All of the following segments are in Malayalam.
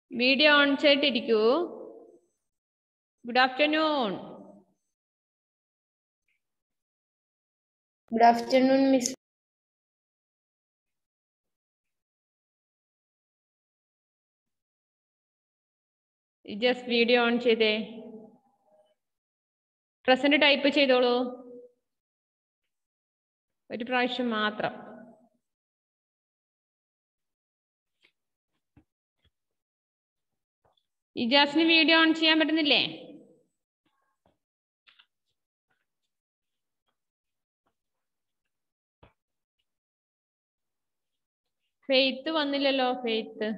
വീഡിയോ ഓൺ ചെയ്തിട്ടിരിക്കൂ good afternoon good afternoon miss just video on ചെയ്തേ പ്രസന്റ് ടൈപ്പ് ചെയ്തോളൂ ഒരു പ്രാവശ്യം മാത്രം ഇജാസിന് വീഡിയോ ഓൺ ചെയ്യാൻ പറ്റുന്നില്ലേ ഫെയ്ത്ത് വന്നില്ലല്ലോ ഫെയ്ത്ത്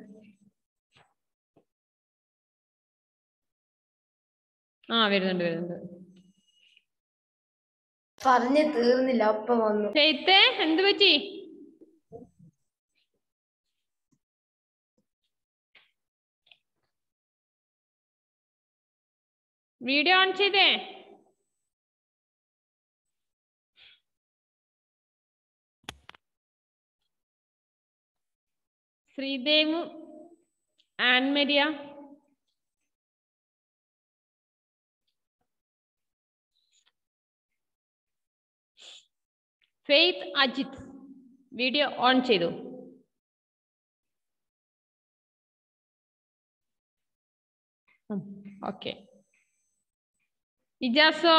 ആ വരുന്നുണ്ട് വരുന്നുണ്ട് പറഞ്ഞു തീർന്നില്ല ഒപ്പം വന്നു ഫെയ്ത്ത് എന്ത് പറ്റി വീഡിയോ ഓൺ ചെയ്തേ Sreedev Annmaria Faith Ajith video on ചെയ്തു ഓക്കെ ഇജാസോ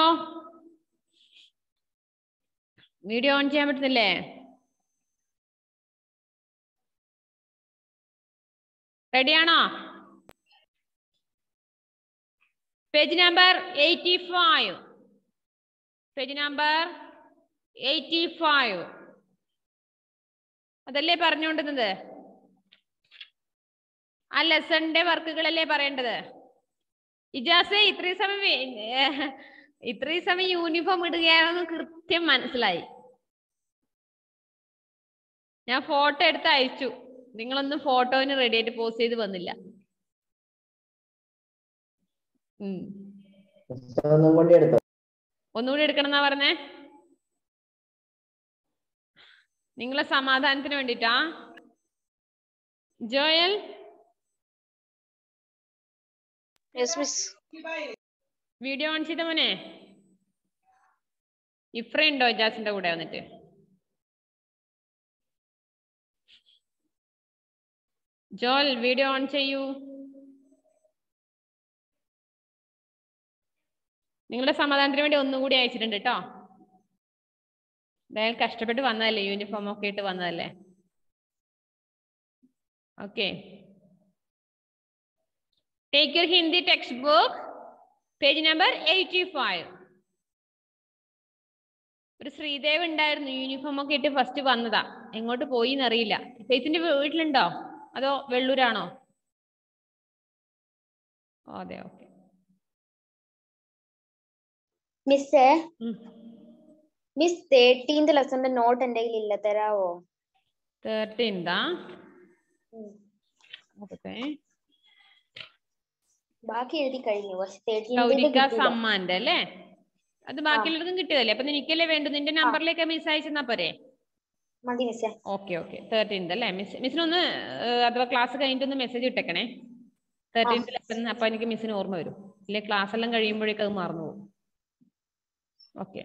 വീഡിയോ ഓൺ ചെയ്യാൻ പറ്റുന്നില്ലേ റെഡിയാണോ page number eighty five page number eighty five അതല്ലേ പറഞ്ഞുകൊണ്ടിരുന്നത് ആ ലെസണിന്റെ വർക്കുകളല്ലേ പറയേണ്ടത് ഇജാസെ ഇത്രയും സമയം വേ- ഏഹ് ഇത്രയും സമയം യൂണിഫോം ഇടുകയാണെന്ന് കൃത്യം മനസ്സിലായി ഞാൻ ഫോട്ടോ എടുത്ത് അയച്ചു നിങ്ങളൊന്നും ഫോട്ടോന് റെഡി ആയിട്ട് പോസ്റ്റ് ചെയ്ത് വന്നില്ല ഉം. ഒന്നും കൂടി എടുത്തോ ഒന്നുകൂടി എടുക്കണം എന്നാ പറഞ്ഞേ നിങ്ങളെ സമാധാനത്തിന് വേണ്ടിട്ടാ Joel yes miss video on ചെയ്ത മോനെ ഇഫ്ര ഉണ്ടോ ഇജാസിന്റെ കൂടെ വന്നിട്ട് ജോൽ വീഡിയോ ഓൺ ചെയ്യൂ നിങ്ങളുടെ സമാധാനത്തിന് വേണ്ടി ഒന്നുകൂടി അയച്ചിട്ടുണ്ട് കേട്ടോ എന്തായാലും കഷ്ടപ്പെട്ട് വന്നതല്ലേ യൂണിഫോം ഒക്കെ ഇട്ട് വന്നതല്ലേ okay take your Hindi textbook page number eighty five ഒരു ശ്രീദേവ് ഉണ്ടായിരുന്നു യൂണിഫോം ഒക്കെ ഇട്ട് ഫസ്റ്റ് വന്നതാ എങ്ങോട്ട് പോയി എന്നറിയില്ല ഫെയ്സിന്റെ വീട്ടിലുണ്ടോ അതോ വെള്ളൂരാണോ ഓ, അതെ ഓക്കെ മിസ്സേ മിസ് തേർട്ടീൻത് ലെസന്റെ നോട്ട് എന്റെ കയ്യിൽ ഇല്ല തരാവോ തേർട്ടീൻതാ ഓക്കെ ബാക്കി എഴുതി കഴിഞ്ഞു പക്ഷെ ഗൗരിക തേർട്ടീൻ സമ്മാന്റെ അല്ലേ അത് ബാക്കിയുള്ളവർക്കും കിട്ടിയതല്ലേ അപ്പൊ നിനക്കല്ലേ വേണ്ടു നിന്റെ നമ്പറിലേക്ക് മിസ് അയച്ചെന്നാ പോരെ മതി മിസ്സേ ഓക്കെ ഓക്കെ തേർട്ടീൻത് അല്ലേ മിസ് മിസ്സിനൊന്ന് ഏഹ്, അഥവാ ക്ലാസ് കഴിഞ്ഞിട്ട് ഒന്ന് മെസ്സേജ് ഇട്ടേക്കണേ തേർട്ടീൻത് ലെസൺ അപ്പൊ എനിക്ക് മിസ്സിന് ഓർമ്മ വരും ഇല്ലേ ക്ലാസ് എല്ലാം കഴിയുമ്പോഴേക്കും അത് മറന്നു പോകും ഓക്കെ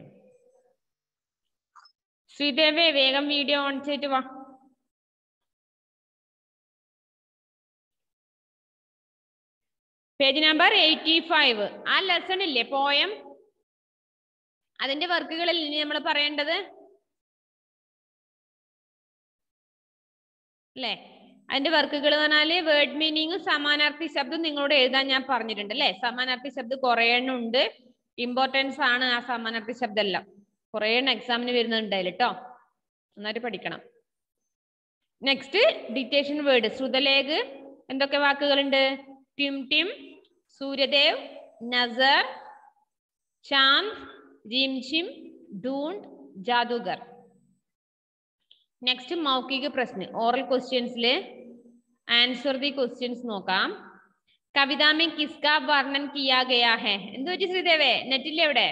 ശ്രീദേവേ വേഗം വീഡിയോ ഓൺ ചെയ്തിട്ട് വാ പേജ് നമ്പർ എയ്റ്റി ഫൈവ് ആ ലെസൺ ഇല്ലേ പോയം അതിന്റെ വർക്കുകളിൽ ഇനി നമ്മൾ പറയേണ്ടത് അല്ലേ അതിന്റെ വർക്കുകൾ എന്ന് പറഞ്ഞാല് വേർഡ് മീനിങ്ങും സമാനാർത്ഥി ശബ്ദം നിങ്ങളോട് എഴുതാൻ ഞാൻ പറഞ്ഞിട്ടുണ്ട് അല്ലേ സമാനാർത്ഥി ശബ്ദം കുറെ എണ്ണം ഉണ്ട് ഇമ്പോർട്ടൻസ് ആണ് ആ സമാനാർത്ഥി ശബ്ദം എല്ലാം കുറെ എണ്ണം എക്സാമിന് വരുന്നുണ്ടായില്ല കേട്ടോ നന്നായിട്ട് പഠിക്കണം നെക്സ്റ്റ് ഡിറ്റേഷൻ വേർഡ് ശ്രുതലേഖ് എന്തൊക്കെ വാക്കുകളുണ്ട് ടിം ടിം സൂര്യദേവ് നസർ ചാന്ദ് ജിംഷിം ഡൂണ്ട് ജാദുഗർ നെക്സ്റ്റ് മൗഖിക പ്രശ്നം ഓറൽ ക്വസ്റ്റ്യൻസിൽ ആൻസർ ദി ക്വസ്റ്റ്യൻസ് നോക്കാം കവിത മേ കിസ്ക വർണ്ണൻ കിയാ ഗയാ ഹെ എന്ത് വെച്ച് ശ്രീദേവേ നെറ്റിൽ എവിടെ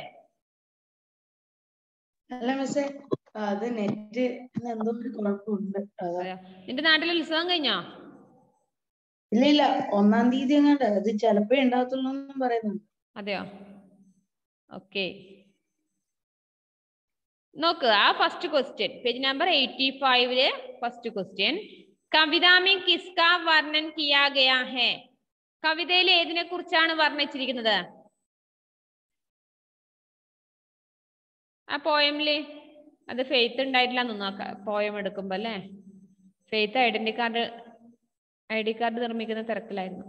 അല്ല മിസ്സേ അത് നെറ്റ് എന്തോ ഒരു കുഴപ്പമുണ്ട് അതാ അതെയോ? നിന്റെ നാട്ടിൽ ഉത്സവം കഴിഞ്ഞോ ഇല്ല ഇല്ല ഒന്നാം തീയതി എങ്ങാണ്ട് അത് ചിലപ്പോ ഉണ്ടാകത്തുള്ളൂ എന്നും പറയുന്നുണ്ട് അതെയോ ഓക്കെ നോക്കുക ആ ഫസ്റ്റ് ക്വസ്റ്റ്യൻ പേജ് നമ്പർ എയ്റ്റി ഫൈവില് ഫസ്റ്റ് ക്വസ്റ്റ്യൻ കവിത മേ കിസ്ക വർണ്ണൻ കിയാ ഗയാ ഹെ കവിതയിൽ ഏതിനെ കുറിച്ചാണ് വർണ്ണിച്ചിരിക്കുന്നത് ആ പോയമില് അത് ഫെയ്ത്ത് ഉണ്ടായിട്ടില്ല നോക്ക പോയം എടുക്കുമ്പോ അല്ലേ Faith identity card I D card നിർമ്മിക്കുന്ന തിരക്കിലായിരുന്നു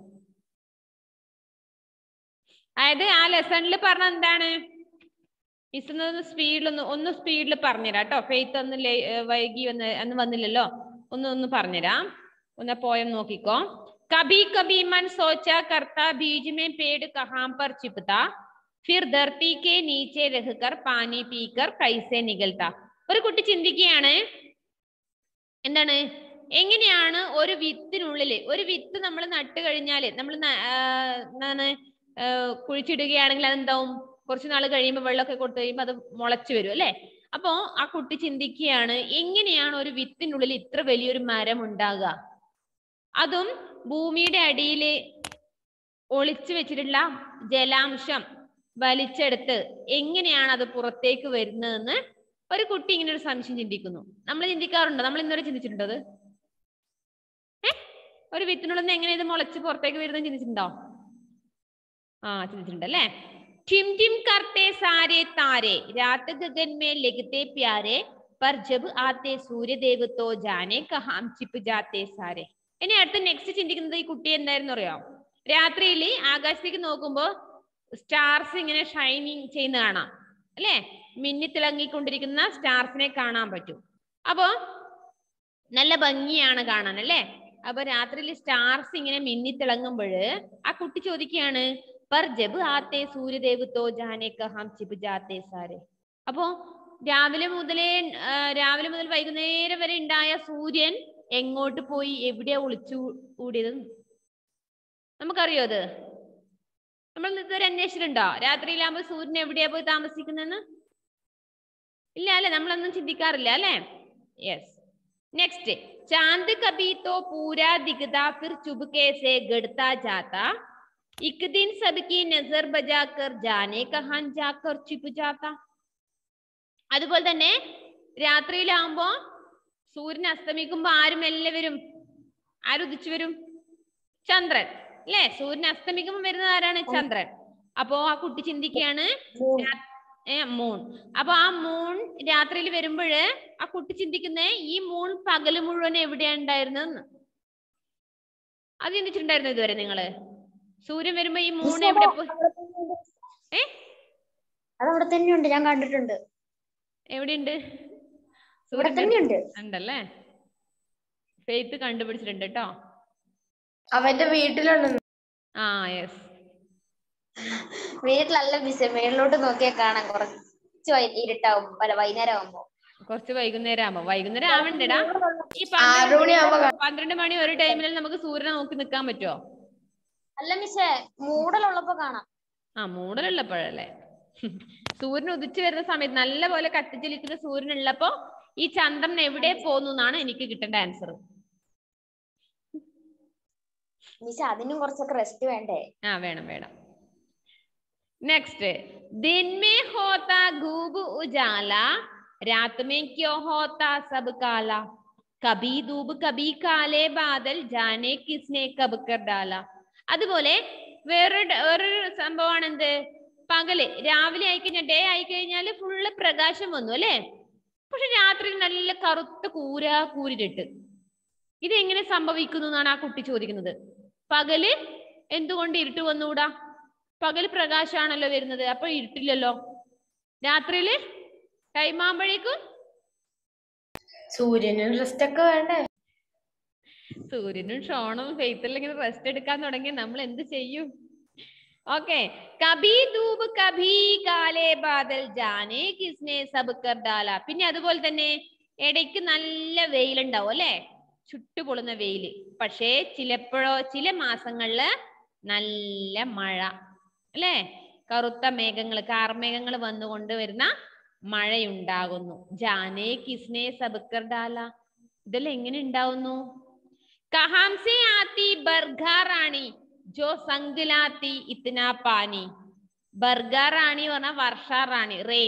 അതായത് ആ ലെസണിൽ പറഞ്ഞ എന്താണ് മിസ് ഒന്ന് സ്പീഡിൽ ഒന്ന് ഒന്ന് സ്പീഡിൽ പറഞ്ഞുതരാം കേട്ടോ ഫെയ്ത്ത് ഒന്ന് ലേ- ഏർ വൈകി വന്ന് അന്ന് വന്നില്ലല്ലോ ഒന്ന് ഒന്ന് പറഞ്ഞുതരാം ഒന്ന് പോയം നോക്കിക്കോ കബി കബി മൻ സോച്ച കർത്ത ബീജ് മേ പേട് കഹാം പർ ചിപ്ത ഫിർ ധർത്തി കെ നീച്ചെ രഹ്കർ പാനി പീക്കർ കൈസെ നികൽത്ത ഒരു കുട്ടി ചിന്തിക്കുകയാണ് എന്താണ് എങ്ങനെയാണ് ഒരു വിത്തിനുള്ളില് ഒരു വിത്ത് നമ്മൾ നട്ട് കഴിഞ്ഞാല് നമ്മൾ എന്താണ് ആഹ് കുഴിച്ചിടുകയാണെങ്കിൽ അതെന്താവും കുറച്ച് നാൾ കഴിയുമ്പോൾ വെള്ളമൊക്കെ കൊടുത്തു കഴിയുമ്പോൾ അത് മുളച്ചു വരും അല്ലെ അപ്പോ ആ കുട്ടി ചിന്തിക്കുകയാണ് എങ്ങനെയാണ് ഒരു വിത്തിനുള്ളിൽ ഇത്ര വലിയൊരു മരം ഉണ്ടാകുക അതും ഭൂമിയുടെ അടിയില് ഒളിച്ചു വെച്ചിട്ടുള്ള ജലാംശം വലിച്ചെടുത്ത് എങ്ങനെയാണ് അത് പുറത്തേക്ക് വരുന്നതെന്ന് ഒരു കുട്ടി ഇങ്ങനെ ഒരു സംശയം ചിന്തിക്കുന്നു നമ്മൾ ചിന്തിക്കാറുണ്ടോ നമ്മൾ ഇന്നുവരെ ചിന്തിച്ചിട്ടുണ്ടോ അത് ഏ ഒരു വിത്തിനുള്ളിൽ നിന്ന് എങ്ങനെ ഇത് മുളച്ച് പുറത്തേക്ക് വരുന്നത് ചിന്തിച്ചിട്ടുണ്ടോ ആ ചിന്തിച്ചിട്ടുണ്ട് അല്ലേ टिम टिम करते सारे तारे रात गगन में लगते प्यारे पर जब आते सूर्य देव तो जाने कहाँ छिप जाते सारे ഇനി അടുത്ത നെക്സ്റ്റ് ചിന്തിക്കുന്നത് ഈ കുട്ടി എന്തായിരുന്നു അറിയോ രാത്രിയിൽ ആകാശത്തേക്ക് നോക്കുമ്പോ സ്റ്റാർസ് ഇങ്ങനെ ഷൈനിങ് ചെയ്യുന്ന കാണാം അല്ലെ മിന്നിത്തിളങ്ങിക്കൊണ്ടിരിക്കുന്ന സ്റ്റാർസിനെ കാണാൻ പറ്റും അപ്പോ നല്ല ഭംഗിയാണ് കാണാൻ അല്ലെ അപ്പൊ രാത്രിയിൽ സ്റ്റാർസ് ഇങ്ങനെ മിന്നിത്തിളങ്ങുമ്പോൾ ആ കുട്ടി ചോദിക്കുകയാണ് പർ ജബ് ആത്തെ സൂര്യദേവ് തോ ജാനെ കഹാം ചിപ് ജാത്തെ സാരെ അപ്പോ രാവിലെ മുതലേ ആ, രാവിലെ മുതൽ വൈകുന്നേരം വരെ ഉണ്ടായ സൂര്യൻ എങ്ങോട്ട് പോയി എവിടെയാ ഒളിച്ചു കൂടിയത് നമുക്കറിയോ അത് നമ്മൾ ഇതുവരെ അന്വേഷിച്ചിട്ടുണ്ടോ രാത്രിയിലാകുമ്പോ സൂര്യൻ എവിടെയാ പോയി താമസിക്കുന്നതെന്ന് ഇല്ല അല്ലെ നമ്മളൊന്നും ചിന്തിക്കാറില്ല അല്ലെ യെസ് നെക്സ്റ്റ് चांद कभी तो पूरा दिखता फिर चुपके से गड़ता जाता एक दिन सबकी नजर बजाकर जाने कहां जाकर छिप जाता അതുപോലെ തന്നെ രാത്രിയിലാവുമ്പോ സൂര്യൻ അസ്തമിക്കുമ്പോ ആരും മെല്ലെ വരും ആരുദിച്ചു വരും ചന്ദ്രൻ അല്ലെ സൂര്യൻ അസ്തമിക്കുമ്പോ വരുന്നത് ആരാണ് ചന്ദ്രൻ അപ്പോ ആ കുട്ടി ചിന്തിക്കുകയാണ് ഏ മൂൺ അപ്പൊ ആ മൂൺ രാത്രിയിൽ വരുമ്പോഴ് ആ കുട്ടി ചിന്തിക്കുന്നേ ഈ മൂൺ പകല് മുഴുവൻ എവിടെയാ ഉണ്ടായിരുന്നെന്ന് അത് ചിന്തിച്ചിട്ടുണ്ടായിരുന്നു ഇതുവരെ നിങ്ങള് സൂര്യൻ വരുമ്പോ ഈ മൂൺ എവിടെ പോയി ഏ അത് അവിടെ തന്നെയുണ്ട് ഞാൻ കണ്ടിട്ടുണ്ട് എവിടെയുണ്ട് ഇവിടെ സൂര്യൻ തന്നെയുണ്ട് ഉണ്ടല്ലേ ഫെയ്ത്ത് കണ്ടുപിടിച്ചിട്ടുണ്ട് കേട്ടോ അവന്റെ വീട്ടിലുണ്ട് ആ യെസ് വീട്ടിലല്ല മിസ് മേളിലോട്ട് നോക്കിയാൽ കാണാം കുറച്ച് വൈ- ഇരുട്ടാവും അല്ല വൈകുന്നേരം ആവുമ്പോ കുറച്ച് വൈകുന്നേരം ആവുമ്പോ വൈകുന്നേരം ആവണ്ടടാ ഈ ആറ് മണിയാവുമ്പോ പന്ത്രണ്ട് പന്ത്രണ്ട് മണി ഒരു ടൈമിൽ നമുക്ക് സൂര്യനെ നോക്കി നിൽക്കാൻ പറ്റുമോ അല്ല മിസ്സേ മൂടലുള്ളപ്പോ കാണാം ആ മൂടലുള്ളപ്പോഴല്ലേ സൂര്യൻ ഉദിച്ചു വരുന്ന സമയത്ത് നല്ല പോലെ കത്തിച്ചൊലിക്കുന്ന സൂര്യൻ ഉള്ളപ്പോ ഈ ചന്ദ്രൻ എവിടെ പോന്നു എന്നാണ് എനിക്ക് കിട്ടേണ്ട ആൻസർ മിസ് അതിനും കുറച്ചൊക്കെ റെസ്റ്റ് വേണ്ടേ ആ വേണം വേണം നെക്സ്റ്റ് दिन में होता खूब उजाला रात में क्यों होता सब काला कभी धूप कभी काले बादल जाने किसने कब कर डाला അതുപോലെ വേറൊരു ഡ- വേറൊരു സംഭവമാണ് എന്ത് പകല് രാവിലെ ആയിക്കഴിഞ്ഞാൽ ഡേ ആയിക്കഴിഞ്ഞാല് ഫുള്ള് പ്രകാശം വന്നു അല്ലേ പക്ഷെ രാത്രി നല്ല കറുത്ത കൂര കൂരിട്ട് ഇത് എങ്ങനെ സംഭവിക്കുന്നു എന്നാണ് ആ കുട്ടി ചോദിക്കുന്നത് പകല് എന്തുകൊണ്ട് ഇരുട്ട് വന്നുകൂടാ പകൽ പ്രകാശാണല്ലോ വരുന്നത് അപ്പൊ ഇരുട്ടില്ലല്ലോ രാത്രിയില് ടൈം ആകുമ്പോഴേക്കും സൂര്യനും റെസ്റ്റ് ഒക്കെ വേണ്ടേ സൂര്യനും ഷോണും ഫെയ്ത്തെല്ലാം ഇങ്ങനെ റെസ്റ്റ് എടുക്കാൻ തുടങ്ങി നമ്മൾ എന്ത് ചെയ്യും ഓക്കെ കബി ധൂപ് കബി കാലേ ബാദൽ ജാനെ കിസ്നെ സബ് കർ ഡാല പിന്നെ അതുപോലെ തന്നെ ഇടയ്ക്ക് നല്ല വെയിലുണ്ടാവും അല്ലെ ചുട്ടുപൊള്ളുന്ന വെയില് പക്ഷേ ചിലപ്പോഴോ ചില മാസങ്ങളില് നല്ല മഴ അല്ലേ കറുത്ത മേഘങ്ങൾ കാർമേഘങ്ങൾ വന്നുകൊണ്ട് വരുന്ന മഴയുണ്ടാകുന്നു ജാനേ കിസ്നെ സബക്കർ ഡാല ഇതെല്ലാം എങ്ങനെ ഉണ്ടാവുന്നു कहां से आती बरगा रानी जो संगलाती इतना पानी ബർഗ റാണി പറഞ്ഞ വർഷ റാണി റെയിൻ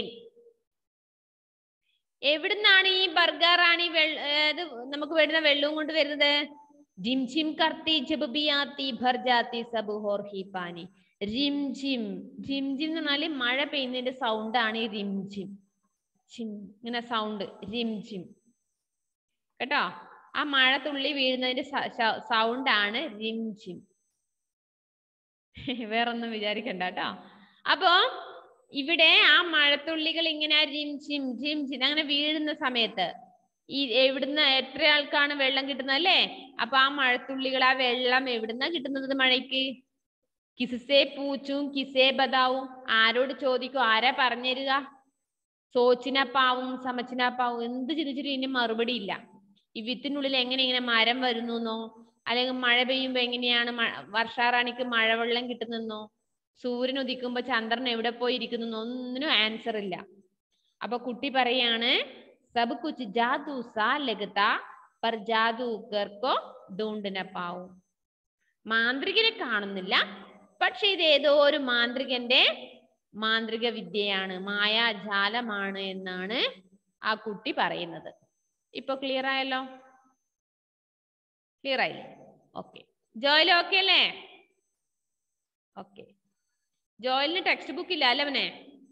എവിടുന്നാണ് ഈ ബർഗ റാണി വെള്ള ഇത് നമുക്ക് വരുന്ന വെള്ളവും കൊണ്ട് വരുന്നത് ജിം ജിം കർത്തി ജബ് ബി ആത്തി ഭർ ജാത്തി സബ് ഹോർ ഹി പാനി റിം ജിം ജിം ജിം എന്ന് പറഞ്ഞാല് മഴ പെയ്യുന്നതിന്റെ സൗണ്ട് ആണ് ഈ റിം ജിം ജിം ഇങ്ങനെ സൗണ്ട് റിം ജിം കേട്ടോ ആ മഴ തുള്ളി വീഴുന്നതിന്റെ സൗണ്ട് ആണ് റിം ജിം വേറൊന്നും വിചാരിക്കണ്ട കേട്ടോ അപ്പോ ഇവിടെ ആ മഴത്തുള്ളികൾ ഇങ്ങനെ റിം ജിം ജിം ജിം അങ്ങനെ വീഴുന്ന സമയത്ത് ഈ എവിടുന്ന് എത്ര ആൾക്കാണ് വെള്ളം കിട്ടുന്നത് അല്ലേ അപ്പൊ ആ മഴത്തുള്ളികൾ ആ വെള്ളം എവിടുന്നാ കിട്ടുന്നത് മഴയ്ക്ക് കിസേ പൂച്ചും കിസേ ബതാവും ആരോട് ചോദിക്കും ആരാ പറഞ്ഞുതരിക സോച്ചിനപ്പാവും സമച്ചിനപ്പാവും എന്ത് ചിന്തിച്ചിട്ടും ഇതിന് മറുപടി ഇല്ല ഈ വിത്തിനുള്ളിൽ എങ്ങനെ ഇങ്ങനെ മരം വരുന്നോ അല്ലെങ്കിൽ മഴ പെയ്യുമ്പോ എങ്ങനെയാണ് വർഷാറാണിക്ക് മഴവെള്ളം കിട്ടുന്നെന്നോ സൂര്യൻ ഉദിക്കുമ്പോ ചന്ദ്രൻ എവിടെ പോയി ഇരിക്കുന്നു ഒന്നിനും ആൻസർ ഇല്ല അപ്പൊ കുട്ടി പറയാണ് സബ് കുച്ച് ജാദു സാ ലഗത പർ ജാദൂക്കർക്കോ ഡൂണ്ടിന പാവും മാന്ത്രികനെ കാണുന്നില്ല പക്ഷെ ഇത് ഏതോ ഒരു മാന്ത്രികന്റെ മാന്ത്രിക വിദ്യയാണ് മായാജാലമാണ് എന്നാണ് ആ കുട്ടി പറയുന്നത് ഇപ്പൊ ക്ലിയർ ആയല്ലോ ക്ലിയർ ആയില്ലേ ഓക്കെ ജോയിൽ ഓക്കെ അല്ലേ ഓക്കെ ജോയിലിന് ടെക്സ്റ്റ് ബുക്ക് ഇല്ല അല്ലേ അവനെ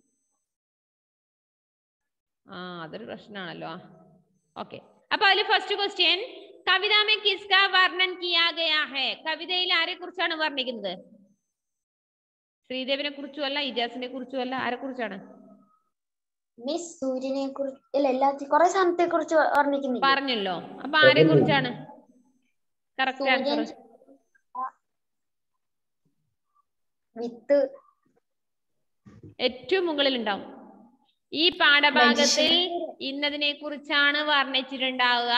ആ അതൊരു പ്രശ്നമാണല്ലോ ഓക്കെ അപ്പൊ അതിൽ ഫസ്റ്റ് ക്വസ്റ്റ്യൻ കവിത മേ കിസ്ക വർണ്ണൻ കിയാ ഗയാ ഹെ കവിതയിൽ ആരെ കുറിച്ചാണ് വർണ്ണിക്കുന്നത് ശ്രീദേവിനെ കുറിച്ചും അല്ല ഇജാസിനെ കുറിച്ചും അല്ല ആരെ കുറിച്ചാണ് മിസ് സൂര്യനെ കുറിച്ച് അല്ല എല്ലാത്തിനും കുറെ സാധനത്തെ കുറിച്ച് വർണ്ണിക്കുന്നില്ല പറഞ്ഞല്ലോ അപ്പൊ ആരെ കുറിച്ചാണ് കറക്റ്റ് ആൻസർ സൂര്യൻ വിത്ത് ഏറ്റവും മുകളിൽ ഉണ്ടാവും ഈ പാഠഭാഗത്തിൽ ഇന്നതിനെ കുറിച്ചാണ് വർണ്ണിച്ചിട്ടുണ്ടാവുക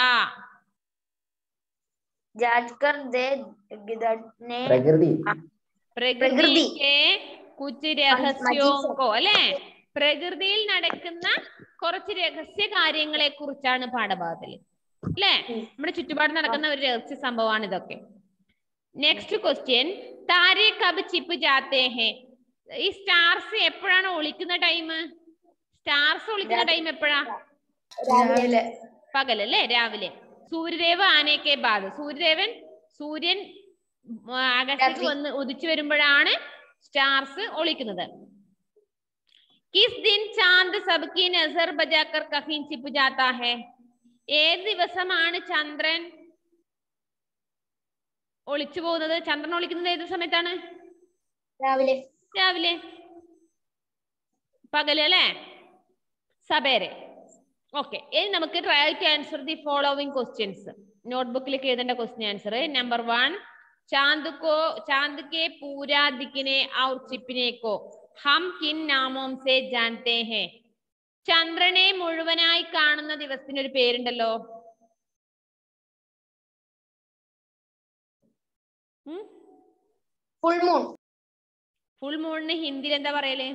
जाकर दे गिदड़ ने പ്രകൃതി പ്രകൃതി കുച്ച് രഹസ്യവും മജീഷ്. കോ അല്ലെ പ്രകൃതിയിൽ നടക്കുന്ന കുറച്ച് രഹസ്യ കാര്യങ്ങളെ കുറിച്ചാണ് പാഠഭാഗത്തിൽ അല്ലെ ഉം. നമ്മുടെ ചുറ്റുപാട് നടക്കുന്ന ഒരു രഹസ്യ സംഭവമാണ് ഇതൊക്കെ നെക്സ്റ്റ് ക്വസ്റ്റ്യൻ താരെ കബ് ചിപ്പ് ജാത്തേ ഹെ ഈ സ്റ്റാർസ് എപ്പോഴാണ് ഒളിക്കുന്ന ടൈം സ്റ്റാർസ് ഒളിക്കുന്ന ടൈം എപ്പോഴാ രാവിലെ പകലല്ലേ രാവിലെ സൂര്യദേവ ആനയൊക്കെ ബാധ സൂര്യദേവൻ സൂര്യൻ ഉം, ആകാശത്തേക്ക് രാത്രി. വന്ന് ഉദിച്ചു വരുമ്പോഴാണ് സ്റ്റാർസ് ഒളിക്കുന്നത് കിസ് ദിൻ ചാന്ദ് സബ്കി നസർ ബജാക്കർ കഹീൻ ചിപ്പ് ജാത്താ ഹെ ഏത് ദിവസമാണ് ചന്ദ്രൻ ഒളിച്ചു പോകുന്നത് ചന്ദ്രൻ ഒളിക്കുന്നത് ഏത് സമയത്താണ് രാവിലെ രാവിലെ പകല് അല്ലേ സബേരെ ഓക്കെ ഇനി നമുക്ക് try to answer the following questions നോട്ട്ബുക്കിലേക്ക് എഴുതേണ്ട ക്വസ്റ്റ്യൻ ആൻസർ നമ്പർ വൺ चांद को चांद के पूरा दिखने और छिपने को हम किन नामों से जानते हैं ചന്ദ്രനെ മുഴുവനായി കാണുന്ന ദിവസത്തിന് ഒരു പേരുണ്ടല്ലോ ഫുൾ മൂൺ ഫുൾ മൂണിന് ഹിന്ദിയിൽ എന്താ പറയല്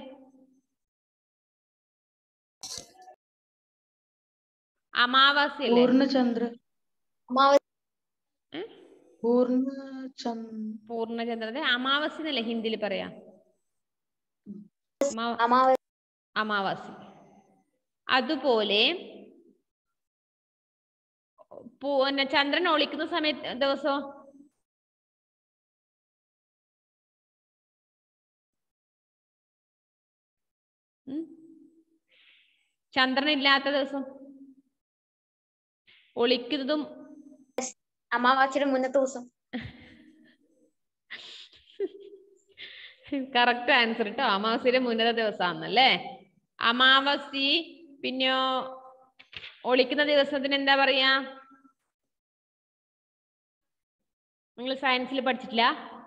അമാവാസ്യ അല്ലേ പൂർണ്ണചന്ദ്ര അമാവാസി പൂർണ്ണചന്ദ്ര പൂർണ്ണചന്ദ്രനെ അമാവാസ്യ എന്നല്ലേ ഹിന്ദിയിൽ പറയാ അമാ- അമാവാസി അമാവാസി അതുപോലെ പൂ- പിന്നെ ചന്ദ്രൻ ഒളിക്കുന്ന സമയത്ത് ദിവസം ഉം? ചന്ദ്രൻ ഇല്ലാത്ത ദിവസം ഒളിക്കുന്നതും അമാവാസിയുടെ മുന്നത്തെ ദിവസം കറക്റ്റ് ആൻസർ കേട്ടോ അമാവാസിയുടെ മുന്നത്തെ ദിവസമാണെന്നല്ലേ അമാവാസി പിന്നെയോ ഒളിക്കുന്ന ദിവസത്തിന് എന്താ പറയാ നിങ്ങൾ സയൻസിൽ പഠിച്ചിട്ടില്ല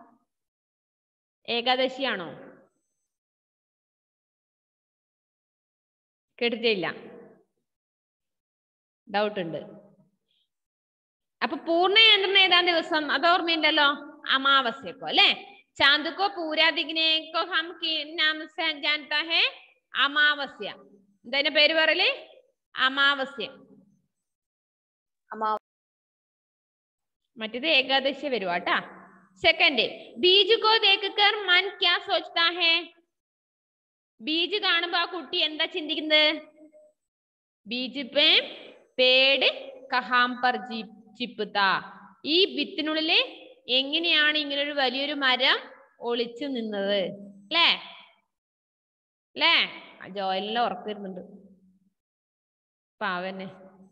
ഏകാദശിയാണോ കേട്ടിട്ടില്ല ഡൗട്ട് ഉണ്ട് അപ്പൊ പൂർണ്ണചന്ദ്രൻ ഏതാ ദിവസം അത് ഓർമ്മയുണ്ടല്ലോ അമാവാസ്യക്കോ അല്ലെ चांद को पूरा दिखने को हम किन नाम से जानता है അമാവാസ്യ എന്താ പേര് പറയല് അമാവാസ്യ അമാ മറ്റേത് ഏകാദശി വരുവാ കേട്ടാ സെക്കൻഡ് ബീജ് കോ ദേക്കർ മൻ ക്യാ സോച്ച്താ ഹേ ബീജ് കാണുമ്പോ ആ കുട്ടി എന്താ ചിന്തിക്കുന്നത് ബീജ് പേ പേട് കഹാം പർ ജി- ചിപ്പുതാ ഈ വിത്തിനുള്ളില് എങ്ങനെയാണ് ഇങ്ങനെ ഒരു വലിയൊരു മരം ഒളിച്ചു നിന്നത് അല്ലേ അല്ലേ ജോയലിനെ ഉറക്കിരുന്നുണ്ട് പാവന്നെ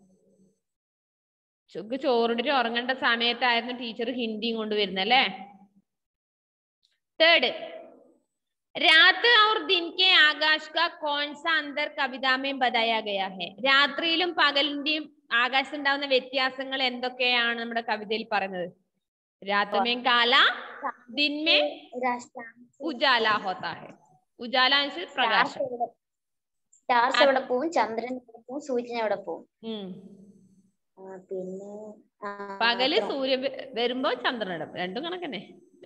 ചുക്ക് ചോറിട്ട് ഉറങ്ങേണ്ട സമയത്തായിരുന്നു ടീച്ചർ ഹിന്ദിയും കൊണ്ട് വരുന്നത് അല്ലേ തേർഡ് രാത് और दिन के आकाश का कौन सा अंतर कविता में बताया गया है രാത്രിയിലും പകലിന്റെയും ആകാശത്ത് ഉണ്ടാവുന്ന വ്യത്യാസങ്ങൾ എന്തൊക്കെയാണ് നമ്മുടെ കവിതയിൽ പറയുന്നത് രാത്രിമേ കാല ദിൻമേ ഉജാല ഹോത്താ ഹെ ഉജാല മീൻസ് പ്രകാശം സ്റ്റാർസ് എവിടെ പോവും ചന്ദ്രൻ എവിടെ പോവും സൂര്യൻ എവിടെ പോവും ഉം. ആ, പിന്നെ ആ, പകല് അത്ര. സൂര്യൻ വ- വരുമ്പോ ചന്ദ്രനിടും രണ്ടും കണക്കന്നെ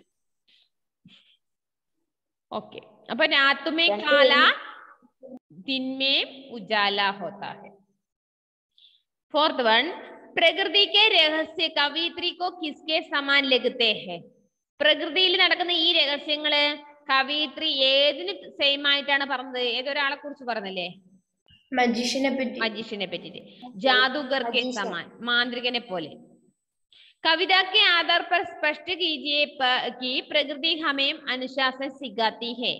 ഓക്കെ അപ്പൊ രാത്തുമേ രണ്ട് കാല ദിൻമേ ഉജാല ഹോത്താ ഹെ फोर्थ वन പ്രകൃതി के രഹസ്യ കവിത്രി को किसके समान लगते हैं പ്രകൃതിയിൽ നടക്കുന്ന ഈ രഹസ്യങ്ങള് കവിത്രി ഏതിന് സെയിം ആയിട്ടാണ് പറഞ്ഞത് ഏതൊരാളെ കുറിച്ച് പറഞ്ഞല്ലേ മജീഷ്യനെ പറ്റി മജീഷ്യനെ പറ്റിട്ട് जादूगर के Magician. समान മാന്ത്രികനെ പോലെ कविता के आधार पर स्पष्ट कीजिए प- कि प्रकृति हमें अनुशासन सिखाती है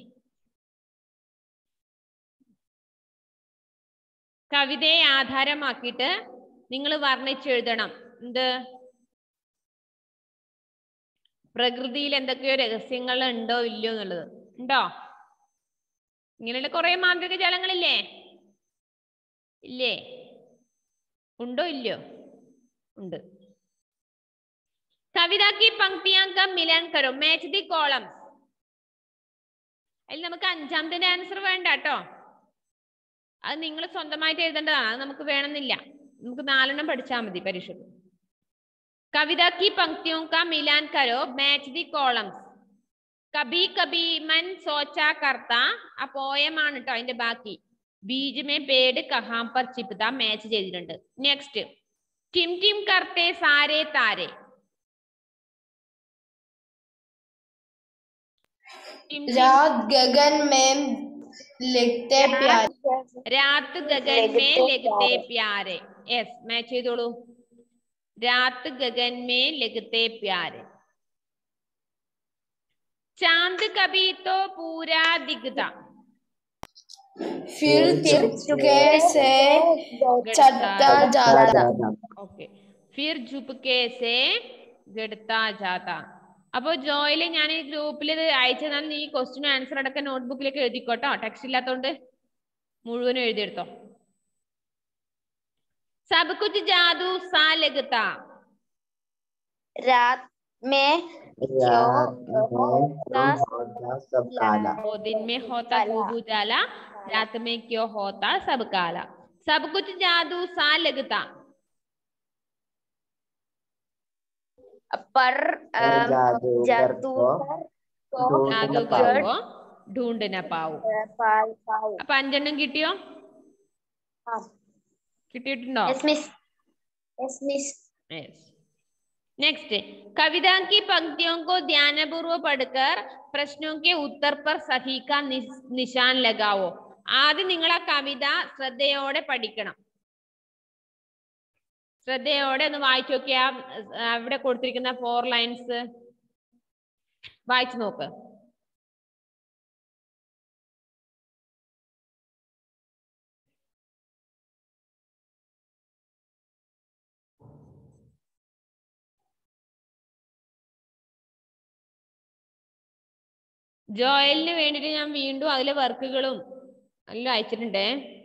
കവിതയെ ആധാരമാക്കിയിട്ട് നിങ്ങൾ വർണ്ണിച്ചെഴുതണം എന്ത് പ്രകൃതിയിൽ എന്തൊക്കെയോ രഹസ്യങ്ങൾ ഉണ്ടോ ഇല്ലയോ എന്നുള്ളത് ഉണ്ടോ ഇങ്ങനെയുള്ള കുറെ മാന്ത്രിക ജാലങ്ങളില്ലേ ഇല്ലേ ഉണ്ടോ ഇല്ലയോ ഉണ്ട് കവിത की पंक्तियां का मिलन करो मैच दी columns അതിൽ നമുക്ക് അഞ്ചാമത്തെ ആൻസർ വേണ്ട കേട്ടോ അത് നിങ്ങൾ സ്വന്തമായിട്ട് എഴുതേണ്ടതാണ് അത് നമുക്ക് വേണമെന്നില്ല നമുക്ക് നാലെണ്ണം പഠിച്ചാൽ മതി പരീക്ഷയ്ക്ക് കവിത की पंक्तियों का मिलान करो मैच दी columns കബി കബി മൻ സോച്ചാ കർത്ത ആ പോയമാണ് കേട്ടോ അതിന്റെ ബാക്കി ബീജ് മേ പേട് കഹാം പർ ചിപ്ത മാച്ച് ചെയ്തിട്ടുണ്ട് നെക്സ്റ്റ് ടിം ടിം കർത്തെ സാരേ താരെ टिम टिम रात गगन में लिखते प्यारे രാത്ത് ഗഗൻ മേ ലഗത്തെ പ്യാരെ യെസ് മാച്ച് ചെയ്തോളൂ രാത്ത് ഗഗൻ മേ ലഗത്തെ പ്യാരെ चांद कभी तो पूरा दिखता फिर चुपके से चढ़ता जाता ഓക്കെ ഫിർ ചുപ്കെ സേ ഗഡ്താ ജാത അപ്പൊ ജോയില് ഞാൻ ഈ ഗ്രൂപ്പിൽ ഇത് അയച്ചതാണ് നീ ക്വസ്റ്റ്യൻ ആൻസർ അടക്കം നോട്ട്ബുക്കിലേക്ക് എഴുതിക്കോട്ടോ ടെക്സ്റ്റ് ഇല്ലാത്തോണ്ട് മുഴുവനും എഴുതിയെടുത്തോ സബ് കുച്ച് ജാദു സാ ലഗത്ത रात में रात में क्यों होता सब काला ओ दिन में होता खूब उजाला रात में क्यों होता सब काला सब कुछ जादू सा लगता पर पर जादूगर जादूगर को को जादूगर पाओ। को ढूंढ न पाओ പാൽ പാൽ അപ്പൊ അഞ്ചെണ്ണം കിട്ടിയോ കിട്ടിയിട്ടുണ്ടോ yes miss yes miss next कविता की पंक्तियों को ध्यानपूर्वक पढ़कर प्रश्नों के उत्तर पर सही का निस- निशान लगाओ ആദ്യം നിങ്ങൾ ആ കവിത ശ്രദ്ധയോടെ പഠിക്കണം ശ്രദ്ധയോടെ ഒന്ന് വായിച്ചു നോക്കിയാ അവിടെ കൊടുത്തിരിക്കുന്ന ഫോർ ലൈൻസ് വായിച്ചു നോക്ക് ജോയലിന് വേണ്ടിയിട്ട് ഞാൻ വീണ്ടും അതിലെ വർക്കുകളും എല്ലാം അയച്ചിട്ടുണ്ടേ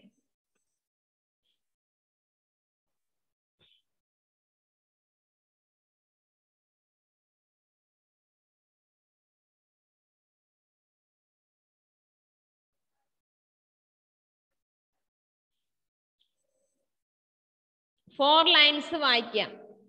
ഫോർ ലൈൻസ് വായിക്കാം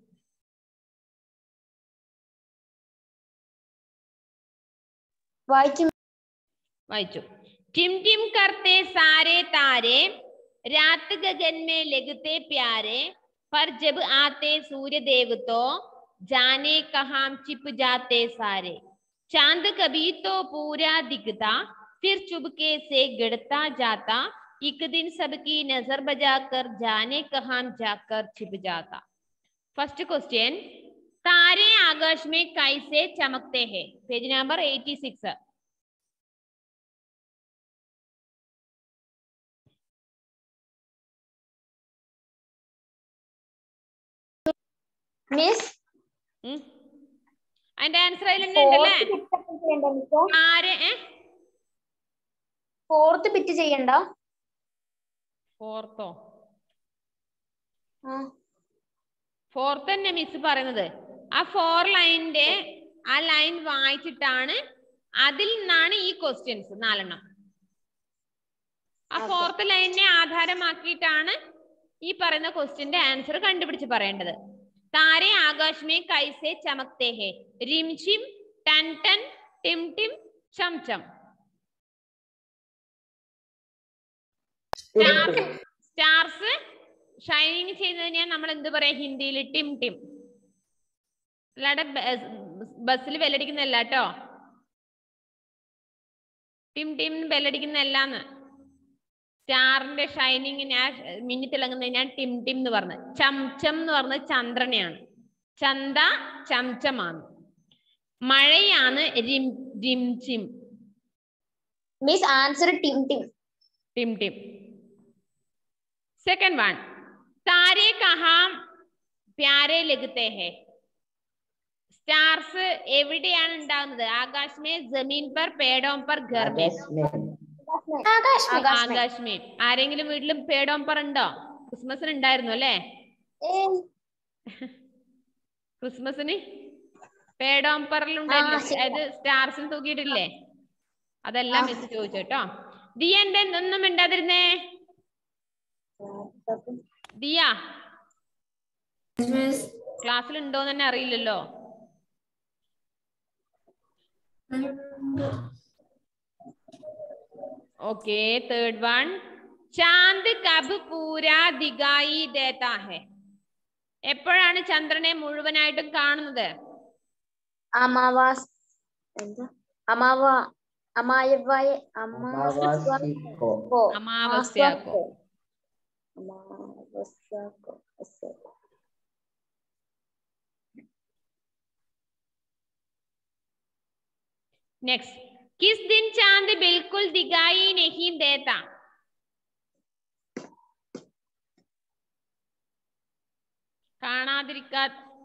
വായിക്കും വായിച്ചു टिम टिम करते सारे तारे रात गगन में लगते प्यारे पर जब आते सूर्य देव तो जाने कहाँ छिप जाते सारे चांद कभी तो पूरा दिखता फिर चुपके से गिरता जाता एक दिन सबकी नजर बजाकर जाने कहाँ जाकर छिप जाता फर्स्ट क्वेश्चन तारे आकाश में कैसे चमकते हैं पेज नंबर 86 മിസ് ഉം. അതിന്റെ ആൻസർ അതിലുണ്ടല്ലേ മിസ് ആര് ഏ ഫോർത്ത് ബിറ്റ് ചെയ്യണ്ട ഫോർത്തോ ആ ഫോർത്ത് തന്നെ മിസ് പറയുന്നത് ആ ഫോർ ലൈനിന്റെ ആ ലൈൻ വായിച്ചിട്ടാണ് അതിൽ നിന്നാണ് ഈ ക്വസ്റ്റ്യൻസ് നാലെണ്ണം ആ Okay. ഫോർത്ത് ലൈനിനെ ആധാരമാക്കിയിട്ടാണ് ഈ പറയുന്ന ക്വസ്റ്റ്യന്റെ ആൻസർ കണ്ടുപിടിച്ച് പറയേണ്ടത് താരെ ആകാശമേ കൈസെ ചമക്തേ ഹേ റിം ഷിം ടൻ ടൻ ടിം ടിം ചം ചം സ്റ്റാർസ് ഷൈനിങ് ചെയ്യുന്നതിനെ നമ്മൾ എന്ത് പറയാ ഹിന്ദിയിൽ ടിം ടിം അല്ലാതെ ബസ്സിൽ ബെല്ലടിക്കുന്നല്ല കേട്ടോ ടിം ടിം ബെല്ലടിക്കുന്നല്ലാന്ന് സ്റ്റാറിന്റെ ഷൈനിങ് ഞാൻ മിന്നി തിളങ്ങുന്നത് ഞാൻ ടിം ടിം എന്ന് പറഞ്ഞു ചംചം എന്ന് പറഞ്ഞത് ചന്ദ്രനെയാണ് ചന്ത ചംചമാണ് മഴയാണ് റിം റിം ചിം മിസ് ആൻസർ ടിം ടിം टिम टिम सेकंड वन तारे कहाँ प्यारे लगते हैं സ്റ്റാർസ് എവിടെയാണ് ഉണ്ടാകുന്നത് ആകാശമേ ജമീൻ പർ പേടോം പർ ഘർ മേ आकाश में ആകാശ് ആകാശ് ആകാശ് മേ ആരെങ്കിലും വീട്ടിലും പേടോം പർ ഉണ്ടോ ക്രിസ്മസിന് ഉണ്ടായിരുന്നു അല്ലേ ഏയ് ക്രിസ്മസിന് പേടോം പറിലുണ്ടായിരുന്നു ആ, ശരി. അതായത് സ്റ്റാർസിന് തൂക്കിയിട്ടില്ലേ അതെല്ലാം ആ. മിസ് ചോദിച്ചു കേട്ടോ ദിയ എന്താ ഒന്നും മിണ്ടാതിരുന്നേ ദിയ ക്ലാസ്സിൽ ഉണ്ടോന്ന് തന്നെ അറിയില്ലല്ലോ ഓക്കെ തേർഡ് വൺ ചാന്ദ് കബ് പൂരാ ദിഗായി ദേത്താ ഹെ എപ്പോഴാണ് ചന്ദ്രനെ മുഴുവനായിട്ടും കാണുന്നത് അമാവാസ് എന്താ അമാവ അമായവായ अमावासी को അമാവാസ്യക്കോ അമാവാസ്യക്കോ नेक्स्ट किस दिन चांद बिल्कुल दिखाई नहीं देता കാണാതിരിക്കാ